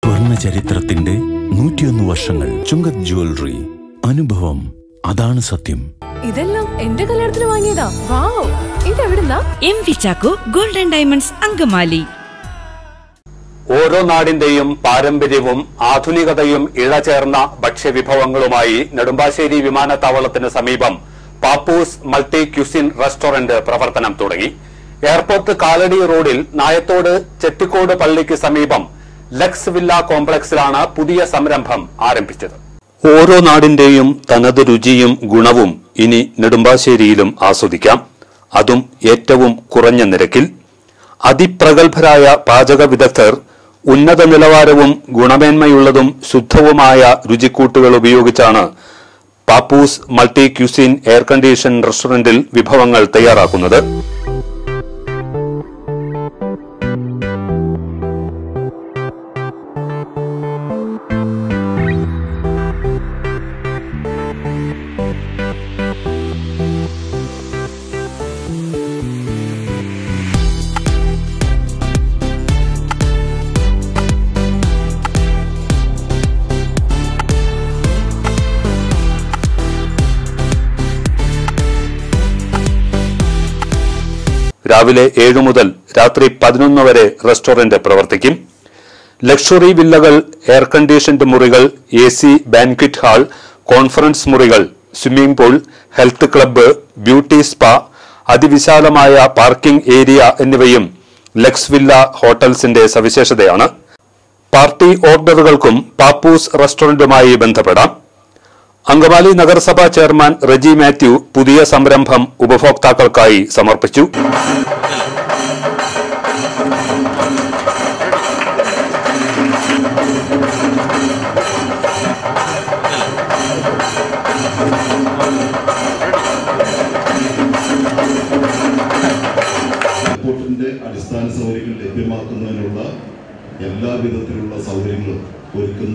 സ്വർണ്ണ ചരിത്രത്തിന്റെ നൂറ്റിയൊന്ന് വർഷങ്ങൾ ചുങ്കത് ജ്വല്ലറി അനുഭവം അതാണ് സത്യം ഇതെല്ലാം എന്റെ കല്യാണത്തിന് വാങ്ങിയതാ വാവ് ഇതെവിടുന്നാ M V Chacko golden diamonds Angamaly ഓരോ നാടിന്റെയും പാരമ്പര്യവും ആധുനികതയും ഇഴചേർന്ന ഭക്ഷ്യവിഭവങ്ങളുമായി നെടുമ്പാശ്ശേരി വിമാനത്താവളത്തിന് സമീപം പാപ്പൂസ് മൾട്ടി ക്യുസിൻ റെസ്റ്റോറന്റ് പ്രവർത്തനം തുടങ്ങി എയർപോർട്ട് കാലടി റോഡിൽ നായത്തോട് ചെത്തിക്കോട് പള്ളിക്ക് സമീപം ലക്സ് വില്ല കോംപ്ലക്സിലാണ് പുതിയ സംരംഭം ആരംഭിച്ചത് ഓരോ നാടിന്റെയും തനത് രുചിയും ഗുണവും ഇനി നെടുമ്പാശ്ശേരിയിലും ആസ്വദിക്കാം അതും ഏറ്റവും കുറഞ്ഞ നിരക്കിൽ അതിപ്രഗത്ഭരായ പാചക വിദഗ്ധർ ഉന്നത നിലവാരവും ഗുണമേന്മയുള്ളതും ശുദ്ധവുമായ രുചിക്കൂട്ടുകൾ ഉപയോഗിച്ചാണ് Pappoos multi cuisine air condition റെസ്റ്റോറന്റിൽ വിഭവങ്ങൾ തയ്യാറാക്കുന്നത് രാവിലെ ഏഴു മുതൽ രാത്രി പതിനൊന്ന് വരെ റെസ്റ്റോറന്റ് പ്രവർത്തിക്കും ലക്ഷറി വില്ലകൾ എയർ കണ്ടീഷൻഡ് മുറികൾ A C banquet hall conference മുറികൾ swimming pool health club beauty spa അതിവിശാലമായ പാർക്കിംഗ് ഏരിയ എന്നിവയും ലക്സ് വില്ല ഹോട്ടൽസിന്റെ സവിശേഷതയാണ് പാർട്ടി ഓർഡറുകൾക്കും പാപ്പൂസ് റെസ്റ്റോറന്റുമായി ബന്ധപ്പെടാം അങ്കമാലി നഗരസഭാ ചെയർമാൻ റെജി മാത്യു പുതിയ സംരംഭം ഉപഭോക്താക്കൾക്കായി സമർപ്പിച്ചു എയർപോർട്ടിന്റെ അടിസ്ഥാന സൗകര്യങ്ങൾ ലഭ്യമാക്കുന്നതിനുള്ള എല്ലാ വിധത്തിലുള്ള സൗകര്യങ്ങളും ഒരുക്കുന്ന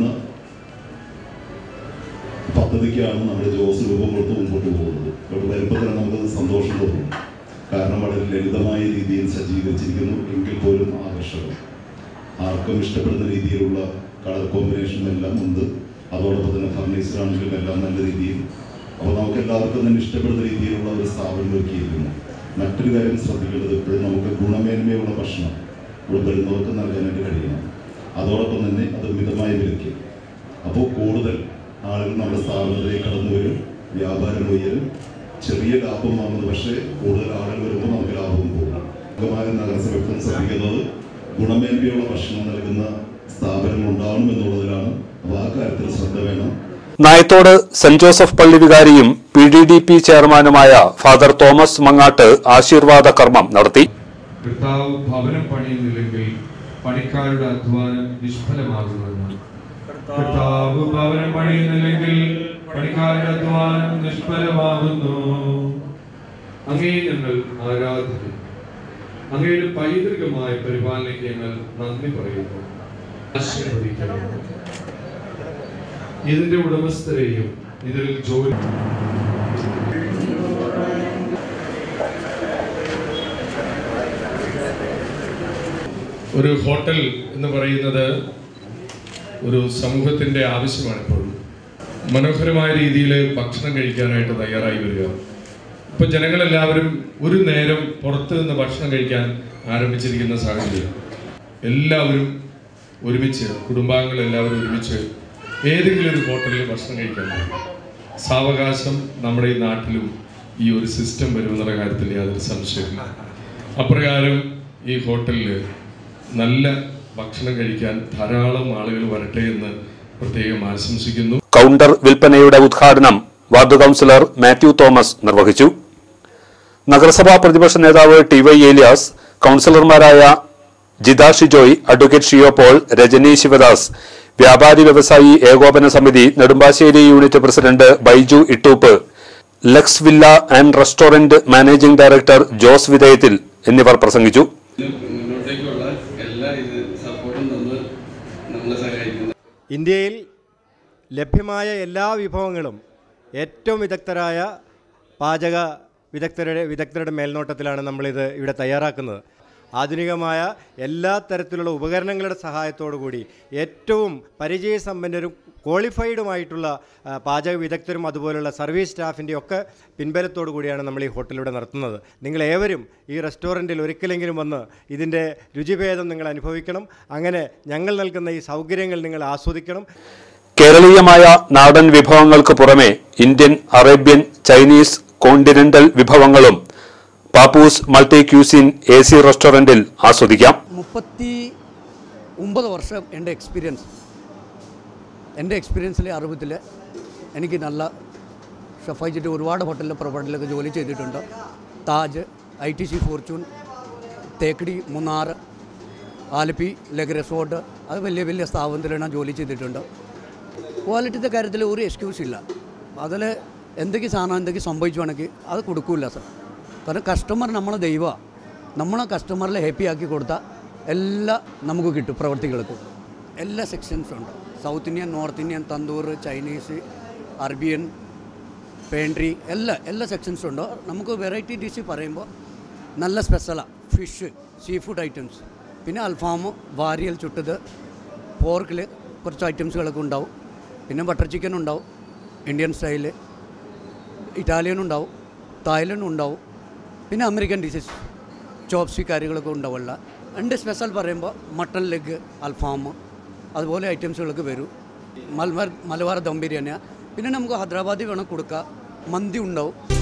പദ്ധതിക്കാണ് നമ്മുടെ ജോസ് രൂപം കൊടുത്ത് മുമ്പോട്ട് പോകുന്നത് ഇവിടെ വരുമ്പോൾ തന്നെ നമുക്കത് സന്തോഷം തോന്നും കാരണം വളരെ ലളിതമായ രീതിയിൽ സജ്ജീകരിച്ചിരിക്കുന്നു എങ്കിൽ പോലും ആകർഷകം ആർക്കും ഇഷ്ടപ്പെടുന്ന രീതിയിലുള്ള കളർ കോമ്പിനേഷനും എല്ലാം ഉണ്ട് അതോടൊപ്പം തന്നെ ഫർണിച്ചർ ആണെങ്കിലും എല്ലാം നല്ല രീതിയിൽ അപ്പോൾ നമുക്ക് എല്ലാവർക്കും തന്നെ ഇഷ്ടപ്പെടുന്ന രീതിയിലുള്ള ഒരു സ്ഥാപനം ഒരുക്കിയിരിക്കുന്നു മറ്റൊരു കാര്യം ശ്രദ്ധിക്കേണ്ടത് എപ്പോഴും നമുക്ക് ഗുണമേന്മയുള്ള ഭക്ഷണം ഇവിടെ വരുന്നവർക്ക് നൽകാനായിട്ട് കഴിയണം അതോടൊപ്പം തന്നെ അത് മിതമായ വിലയ്ക്ക് അപ്പോൾ കൂടുതൽ ആളുകൾ നമ്മുടെ സ്ഥാപനത്തിലേക്ക് കടന്നു വരും വ്യാപാരം ഉയരും ചെറിയ ലാഭം വാങ്ങുന്നത് പക്ഷേ കൂടുതൽ ആളുകൾ വരുമ്പോൾ നമുക്ക് ലാഭവും പോകും അംഗമായ നഗരസഭ എപ്പോഴും ശ്രദ്ധിക്കുന്നത് ഗുണമേന്മയുള്ള ഭക്ഷണം നൽകുന്ന സ്ഥാപനങ്ങൾ ഉണ്ടാവണം എന്നുള്ളതിലാണ് അപ്പോൾ ആ കാര്യത്തിൽ ശ്രദ്ധ വേണം നായത്തോട് സെന്റ് ജോസഫ് പള്ളി വികാരിയും പി ഡി ഡി പി ചെയർമാനുമായ ഫാദർ തോമസ് മങ്ങാട്ട് ആശീർവാദ കർമ്മം നടത്തി കർത്താവ് ഭവനം പണിയുന്നില്ലെങ്കിൽ പണിക്കാരുടെ അധ്വാനം നിഷ്ഫലമാകുമെന്ന് കർത്താവ് ഭവനം പണിയുന്നില്ലെങ്കിൽ പണിക്കാരുടെ അധ്വാനം നിഷ്ഫലമാകുന്നു അങ്ങേ ഞങ്ങൾ ആരാധന അങ്ങയുടെ പൈതൃകമായ പരിപാലനയ്ക്ക് ഞങ്ങൾ നന്ദി പറയുന്നു ആശീർവദിക്കുന്നു ഇതിന്റെ ഉടമസ്ഥരെയും ഇതിൽ ജോലി ഒരു ഹോട്ടൽ എന്ന് പറയുന്നത് ഒരു സമൂഹത്തിൻ്റെ ആവശ്യമാണ് ഇപ്പോൾ മനോഹരമായ രീതിയിൽ ഭക്ഷണം കഴിക്കാനായിട്ട് തയ്യാറായി വരിക ഇപ്പം ജനങ്ങളെല്ലാവരും ഒരു നേരം പുറത്ത് നിന്ന് ഭക്ഷണം കഴിക്കാൻ ആരംഭിച്ചിരിക്കുന്ന സാഹചര്യം എല്ലാവരും ഒരുമിച്ച് കുടുംബാംഗങ്ങൾ എല്ലാവരും ഒരുമിച്ച് ഏതെങ്കിലും ഒരു ഹോട്ടലിൽ ഭക്ഷണം കഴിക്കാൻ പോകും സാവകാശം നമ്മുടെ ഈ നാട്ടിലും ഈ ഒരു സിസ്റ്റം വരുമെന്നുള്ള കാര്യത്തിൽ യാതൊരു സംശയമില്ല അപ്രകാരം ഈ ഹോട്ടലിൽ നല്ല ഭക്ഷണം കഴിക്കാൻ ധാരാളം ആളുകൾ വരട്ടെ എന്ന് പ്രത്യേകം ആശംസിക്കുന്നു കൗണ്ടർ വിൽപ്പനയുടെ ഉദ്ഘാടനം വാർഡ് കൌൺസിലർ മാത്യു തോമസ് നിർവഹിച്ചു നഗരസഭാ പ്രതിപക്ഷ നേതാവ് ടി വൈ ഏലിയാസ് കൌൺസിലർമാരായ ജിത ഷിജോയ് അഡ്വക്കേറ്റ് ഷിയോ പോൾ രജനി ശിവദാസ് വ്യാപാരി വ്യവസായി ഏകോപന സമിതി Nedumbassery unit president Baiju Ittoop Lux Villa and restaurant managing director Jose വിധേയത്തിൽ എന്നിവർ പ്രസംഗിച്ചു മുന്നോട്ടേക്കുള്ള എല്ലാ ഇത് സപ്പോർട്ടും തന്ന് നമ്മളെ സഹായിക്കുന്നു ഇന്ത്യയിൽ ലഭ്യമായ എല്ലാ വിഭവങ്ങളും ഏറ്റവും വിദഗ്ധരായ പാചക വിദഗ്ധരുടെ വിദഗ്ധരുടെ മേൽനോട്ടത്തിലാണ് നമ്മളിത് ഇവിടെ തയ്യാറാക്കുന്നത് ആധുനികമായ എല്ലാ തരത്തിലുള്ള ഉപകരണങ്ങളുടെ സഹായത്തോടു കൂടി ഏറ്റവും പരിചയസമ്പന്നരും ക്വാളിഫൈഡുമായിട്ടുള്ള ആ, പാചക വിദഗ്ധരും അതുപോലുള്ള സർവീസ് സ്റ്റാഫിൻ്റെ ഒക്കെ പിൻബലത്തോടു കൂടിയാണ് നമ്മൾ ഈ ഹോട്ടലിവിടെ നടത്തുന്നത് നിങ്ങൾ ഏവരും ഈ റെസ്റ്റോറൻറ്റിൽ ഒരിക്കലെങ്കിലും വന്ന് ഇതിൻ്റെ രുചിഭേദം നിങ്ങൾ അനുഭവിക്കണം അങ്ങനെ ഞങ്ങൾ നൽകുന്ന ഈ സൗകര്യങ്ങൾ നിങ്ങൾ ആസ്വദിക്കണം കേരളീയമായ നാടൻ വിഭവങ്ങൾക്ക് പുറമെ ഇന്ത്യൻ അറേബ്യൻ ചൈനീസ് കോണ്ടിനെന്റൽ വിഭവങ്ങളും Pappoos multi cuisine A C റെസ്റ്റോറന്റിൽ ആസ്വദിക്കാം മുപ്പത്തി ഒമ്പത് വർഷം എൻ്റെ എക്സ്പീരിയൻസ് എൻ്റെ എക്സ്പീരിയൻസിലെ അറിവത്തിൽ എനിക്ക് നല്ല ഷെഫായിച്ചിട്ട് ഒരുപാട് ഹോട്ടലിലെ പ്രൊവൈഡിലൊക്കെ ജോലി ചെയ്തിട്ടുണ്ട് Taj I T C Fortune Thekkady Munnar Alleppey lake resort അത് വലിയ വലിയ സ്ഥാപനത്തിൽ ഞാൻ ജോലി ചെയ്തിട്ടുണ്ട് ക്വാളിറ്റിയുടെ കാര്യത്തിൽ ഒരു എക്സ്ക്യൂസ് ഇല്ല അതിൽ എന്തൊക്കെ സാധനം എന്തൊക്കെ സംഭവിച്ചുവാണെങ്കിൽ അത് കൊടുക്കില്ല സർ കാരണം കസ്റ്റമർ നമ്മളെ ദൈവമാണ് നമ്മളെ കസ്റ്റമറിനെ ഹാപ്പി ആക്കി കൊടുത്താൽ എല്ലാം നമുക്ക് കിട്ടും പ്രവർത്തികൾക്ക് എല്ലാ സെക്ഷൻസും ഉണ്ട് south Indian north Indian tandoor Chinese Arabian pantry എല്ലാ എല്ലാ സെക്ഷൻസും ഉണ്ട് നമുക്ക് വെറൈറ്റി ഡിഷ് പറയുമ്പോൾ നല്ല സ്പെഷ്യലാണ് ഫിഷ് സീ ഫുഡ് ഐറ്റംസ് പിന്നെ അൽഫാം വാരിയൽ ചുട്ടത് പോർക്കിൽ കുറച്ച് ഐറ്റംസുകളൊക്കെ ഉണ്ടാവും പിന്നെ ബട്ടർ ചിക്കൻ ഉണ്ടാവും ഇന്ത്യൻ സ്റ്റൈല് ഇറ്റാലിയൻ ഉണ്ടാവും തായ്ലൻഡ് ഉണ്ടാവും പിന്നെ അമേരിക്കൻ ഡിഷസ് ചോപ്സി കാര്യങ്ങളൊക്കെ ഉണ്ടാവില്ല എൻ്റെ സ്പെഷ്യൽ പറയുമ്പോൾ മട്ടൺ ലെഗ് അൽഫാം അതുപോലെ ഐറ്റംസുകളൊക്കെ വരും മലബാർ മലബാർ ദം ബിരിയാണി പിന്നെ നമുക്ക് ഹൈദരാബാദി വേണം കൊടുക്കുക മന്തി ഉണ്ടാവും